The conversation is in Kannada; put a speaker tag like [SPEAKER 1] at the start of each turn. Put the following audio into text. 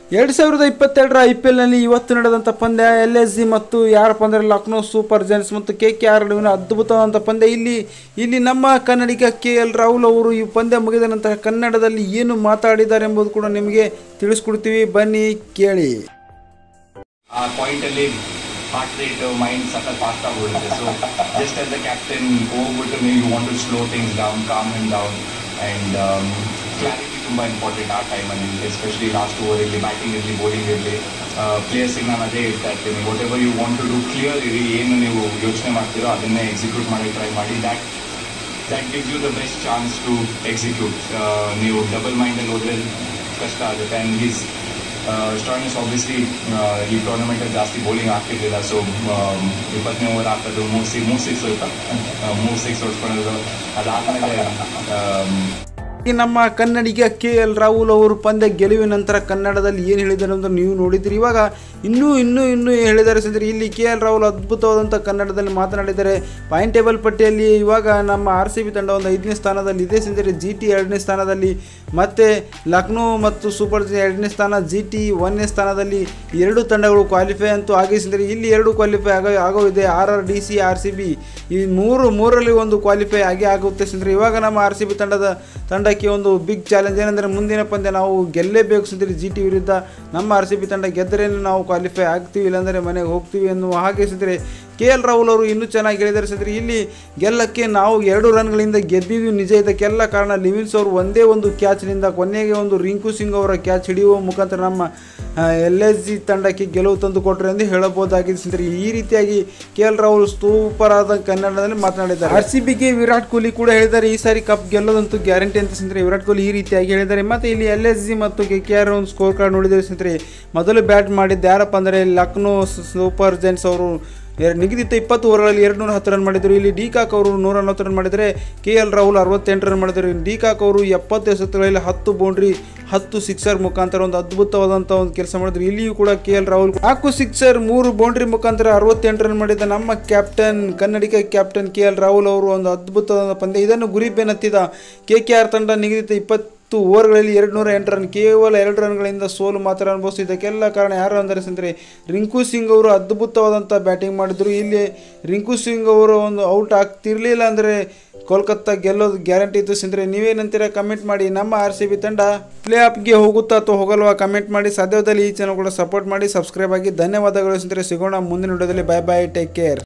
[SPEAKER 1] ಎರಡು ಸಾವಿರದ ಇಪ್ಪತ್ತೆರಡರ ಐ ಪಿ ಎಲ್ನಲ್ಲಿ ಇವತ್ತು ನಡೆದಂಥ ಪಂದ್ಯ ಎಲ್ ಎಸ್ ಜಿ ಮತ್ತು ಯಾರಪ್ಪ ಅಂದರೆ ಲಕ್ನೋ ಸೂಪರ್ ಜೈನ್ಸ್ ಮತ್ತು ಕೆ ಕೆ ಆರ್ ನಡುವಿನ ಅದ್ಭುತವಾದಂಥ ಪಂದ್ಯ ಇಲ್ಲಿ ಇಲ್ಲಿ ನಮ್ಮ ಕನ್ನಡಿಗ ಕೆ ಎಲ್ ರಾಹುಲ್ ಅವರು ಈ ಪಂದ್ಯ ಮುಗಿದ ನಂತರ ಕನ್ನಡದಲ್ಲಿ ಏನು ಮಾತಾಡಿದ್ದಾರೆ ಎಂಬುದು ಕೂಡ ನಿಮಗೆ ತಿಳಿಸ್ಕೊಡ್ತೀವಿ ಬನ್ನಿ ಕೇಳಿ
[SPEAKER 2] ಆ ಪಾಯಿಂಟಲ್ಲಿ ಹಾರ್ಟ್ ರೇಟ್ ಮೈಂಡ್ ಸಖತ್ ಫಾಸ್ಟ್ ಆಗಿಬಿಡುತ್ತೆ so just as the captain ಹೋಗ್ಬಿಟ್ಟು ನೀವು you want to slow things down calm and down and clarity ತುಂಬ ಇಂಪಾರ್ಟೆಂಟ್ ಆ ಟೈಮಲ್ಲಿ ಎಸ್ಪೆಷಲಿ ಲಾಸ್ಟ್ ಓವರ್ ಇರಲಿ ಬ್ಯಾಟಿಂಗ್ ಇರಲಿ ಬೌಲಿಂಗ್ ಇರಲಿ ಪ್ಲೇಯರ್ಸಿಗೆ ನಾನು ಅದೇ ಹೇಳ್ತಾ ಇರ್ತೀನಿ whatever you want to do clear ಇರಿ ಏನು ನೀವು ಯೋಚನೆ ಮಾಡ್ತೀರೋ ಅದನ್ನೇ ಎಕ್ಸಿಕ್ಯೂಟ್ ಮಾಡಿ ಟ್ರೈ ಮಾಡಿ that that gives you the best chance to execute ನೀವು ಡಬಲ್ ಮೈಂಡಲ್ಲಿ ಹೋದರೆ ಕಷ್ಟ ಆಗುತ್ತೆ ಆ್ಯಂಡ್ ಹೀಸ್ ಸ್ಟ್ರಾಂಗ್ನೆಸ್ ಆಬ್ವಿಯಸ್ಲಿ ಈ ಟೂರ್ನಮೆಂಟಲ್ಲಿ ಜಾಸ್ತಿ ಬೌಲಿಂಗ್ ಆಗ್ತಿರ್ಲಿಲ್ಲ ಸೊ ಇಪ್ಪತ್ತನೇ ಓವರ್ ಹಾಕೋದು ಮೂರು ಸಿ ಮೂರು ಸಿಕ್ಸ್ ಹೋಯ್ತಾ ಮೂರು ಸಿಕ್ಸ್ ಹೊಡ್ಸ್ಕೊಳ್ಳೋದು ಅದಾದಮೇಲೆ
[SPEAKER 1] ಈ ನಮ್ಮ ಕನ್ನಡಿಗ ಕೆ ಎಲ್ ರಾಹುಲ್ ಅವರು ಪಂದ್ಯ ಗೆಲುವಿನ ನಂತರ ಕನ್ನಡದಲ್ಲಿ ಏನು ಹೇಳಿದ್ದಾರೆ ಅಂತ ನೀವು ನೋಡಿದ್ದೀರಿ ಇವಾಗ ಇನ್ನೂ ಇನ್ನೂ ಇನ್ನೂ ಹೇಳಿದ್ದಾರೆ ಸಂದ್ರೆ ಇಲ್ಲಿ ಕೆ ಎಲ್ ರಾಹುಲ್ ಅದ್ಭುತವಾದಂಥ ಕನ್ನಡದಲ್ಲಿ ಮಾತನಾಡಿದ್ದಾರೆ ಪಾಯಿಂಟ್ ಟೇಬಲ್ ಪಟ್ಟಿಯಲ್ಲಿ ಇವಾಗ ನಮ್ಮ ಆರ್ ಸಿ ಬಿ ತಂಡ ಒಂದು ಐದನೇ ಸ್ಥಾನದಲ್ಲಿ ಇದೆ ಸಂದರೆ ಜಿ ಟಿ ಎರಡನೇ ಸ್ಥಾನದಲ್ಲಿ ಮತ್ತು ಲಕ್ನೋ ಮತ್ತು ಸೂಪರ್ ಜೈನ್ಸ್ ಎರಡನೇ ಸ್ಥಾನ ಜಿ ಟಿ ಒಂದನೇ ಸ್ಥಾನದಲ್ಲಿ ಎರಡು ತಂಡಗಳು ಕ್ವಾಲಿಫೈ ಅಂತೂ ಆಗಿಸಿದರೆ ಇಲ್ಲಿ ಎರಡು ಕ್ವಾಲಿಫೈ ಆಗ ಆಗೋವಿದೆ R R D C R C B ಈ ಮೂರು ಮೂರರಲ್ಲಿ ಒಂದು ಕ್ವಾಲಿಫೈ ಆಗೇ ಆಗುತ್ತೆ ಸಂದ್ರೆ ಇವಾಗ ನಮ್ಮ ಆರ್ ಸಿ ಬಿ ತಂಡದ ತಂಡಕ್ಕೆ ಒಂದು ಬಿಗ್ ಚಾಲೆಂಜ್ ಏನಂದರೆ ಮುಂದಿನ ಪಂದ್ಯ ನಾವು ಗೆಲ್ಲೇಬೇಕು ಸಂದ್ರೆ ಜಿ ಟಿ ವಿರುದ್ಧ ನಮ್ಮ ಆರ್ ಸಿ ಬಿ ತಂಡ ಗೆದ್ದರೆ ನಾವು ಕ್ವಾಲಿಫೈ ಆಗ್ತೀವಿ ಇಲ್ಲಾಂದರೆ ಮನೆಗೆ ಹೋಗ್ತೀವಿ ಎನ್ನುವ ಹಾಗೆ ಸಿದ್ರೆ ಕೆ ಎಲ್ ರಾಹುಲ್ ಅವರು ಇನ್ನೂ ಚೆನ್ನಾಗಿ ಹೇಳಿದ್ದಾರೆ ಸಿದ್ರೆ ಇಲ್ಲಿ ಗೆಲ್ಲಕ್ಕೆ ನಾವು ಎರಡು ರನ್ಗಳಿಂದ ಗೆದ್ದಿದ್ದೀವಿ ನಿಜ ಇದಕ್ಕೆಲ್ಲ ಕಾರಣ ಲಿವಿನ್ಸ್ ಅವರು ಒಂದೇ ಒಂದು ಕ್ಯಾಚ್ನಿಂದ ಕೊನೆಗೆ ಒಂದು ರಿಂಕು ಸಿಂಗ್ ಅವರ ಕ್ಯಾಚ್ ಹಿಡಿಯುವ ಮುಖಾಂತರ ನಮ್ಮ ಎಲ್ ಎಸ್ ಜಿ ತಂಡಕ್ಕೆ ಗೆಲುವು ತಂದು ಕೊಟ್ಟರು ಎಂದು ಹೇಳಬಹುದಾಗಿದೆ ಸಿದ್ರೆ ಈ ರೀತಿಯಾಗಿ ಕೆ ಎಲ್ ರಾಹುಲ್ ಸೂಪರ್ ಆದ ಕನ್ನಡದಲ್ಲಿ ಮಾತನಾಡಿದ್ದಾರೆ ಆರ್ ಸಿ ಬಿಗೆ ವಿರಾಟ್ ಕೊಹ್ಲಿ ಕೂಡ ಹೇಳಿದ್ದಾರೆ ಈ ಸಾರಿ ಕಪ್ ಗೆಲ್ಲೋದಂತೂ ಗ್ಯಾರಂಟಿ ಅಂತ ಸಿಂದ್ರೆ ವಿರಾಟ್ ಕೊಹ್ಲಿ ಈ ರೀತಿಯಾಗಿ ಹೇಳಿದ್ದಾರೆ ಮತ್ತು ಇಲ್ಲಿ ಎಲ್ ಎಸ್ ಜಿ ಮತ್ತು ಕೆ ಕೆ ಆರ್ ಒಂದು ಸ್ಕೋರ್ ಕಾರ್ಡ್ ನೋಡಿದರೆ ಸಿಂದ್ರೆ ಮೊದಲು ಬ್ಯಾಟ್ ಮಾಡಿದ್ದು ಯಾರಪ್ಪ ಅಂದರೆ ಲಕ್ನೋ ಸೂಪರ್ ಜೈನ್ಸ್ ಅವರು ಎರಡು ನಿಗದಿತ ಇಪ್ಪತ್ತು ಓವರ್ಗಳಲ್ಲಿ ಎರಡು ನೂರ ಹತ್ತು ರನ್ ಮಾಡಿದರು ಇಲ್ಲಿ ಡಿ ಕಾಕ್ ಅವರು ನೂರ ನಲವತ್ತು ರನ್ ಮಾಡಿದರೆ ಕೆ ಎಲ್ ರಾಹುಲ್ ಅರವತ್ತೆಂಟು ರನ್ ಮಾಡಿದರು ಡಿ ಕಾಕ್ ಅವರು ಎಪ್ಪತ್ತು ಎಸೆತಗಳಲ್ಲಿ ಹತ್ತು ಬೌಂಡ್ರಿ ಹತ್ತು ಸಿಕ್ಸರ್ ಮುಖಾಂತರ ಒಂದು ಅದ್ಭುತವಾದಂಥ ಒಂದು ಕೆಲಸ ಮಾಡಿದ್ರು ಇಲ್ಲಿಯೂ ಕೂಡ ಕೆ ಎಲ್ ರಾಹುಲ್ ನಾಲ್ಕು ಸಿಕ್ಸರ್ ಮೂರು ಬೌಂಡ್ರಿ ಮುಖಾಂತರ ಅರವತ್ತೆಂಟು ರನ್ ಮಾಡಿದ ನಮ್ಮ captain Kannadiga captain K L Rahul ಅವರು ಒಂದು ಅದ್ಭುತವಾದ ಪಂದ್ಯ ಇದನ್ನು ಗುರಿ ಬೆನ್ನತ್ತಿದ ಕೆ ಕೆ ಆರ್ ತಂಡ ನಿಗದಿತ ಇಪ್ಪತ್ತು ಹತ್ತು ಓವರ್ಗಳಲ್ಲಿ ಎರಡು ನೂರ ಎಂಟು ರನ್ ಕೇವಲ ಎರಡು ರನ್ಗಳಿಂದ ಸೋಲು ಮಾತ್ರ ಅನುಭವಿಸಿ ಇದಕ್ಕೆಲ್ಲ ಕಾರಣ ಯಾರು ಅಂದರೆ ಅಂದರೆ ರಿಂಕು ಸಿಂಗ್ ಅವರು ಅದ್ಭುತವಾದಂಥ ಬ್ಯಾಟಿಂಗ್ ಮಾಡಿದರು ಇಲ್ಲಿ ರಿಂಕು ಸಿಂಗ್ ಅವರು ಒಂದು ಔಟ್ ಆಗ್ತಿರ್ಲಿಲ್ಲ ಅಂದರೆ ಕೋಲ್ಕತ್ತಾ ಗೆಲ್ಲೋದು ಗ್ಯಾರಂಟಿ ಇತ್ತು ಸಿಂದ್ರೆ ನೀವೇನಂತೀರ ಕಮೆಂಟ್ ಮಾಡಿ ನಮ್ಮ ಆರ್ ಸಿ ಬಿ ತಂಡ ಪ್ಲೇ ಆಫ್ಗೆ ಹೋಗುತ್ತಾ ಅಥವಾ ಹೋಗಲ್ವಾ ಕಮೆಂಟ್ ಮಾಡಿ ಸಾಧ್ಯವಾದಲ್ಲಿ ಈ ಚಾನಲ್ ಕೂಡ ಸಪೋರ್ಟ್ ಮಾಡಿ ಸಬ್ಸ್ಕ್ರೈಬ್ ಆಗಿ ಧನ್ಯವಾದಗಳು ಸಿಂದ್ರೆ ಸಿಗೋಣ ಮುಂದಿನ ವಿಡಿಯೋದಲ್ಲಿ ಬೈ ಬೈ ಟೇಕ್ ಕೇರ್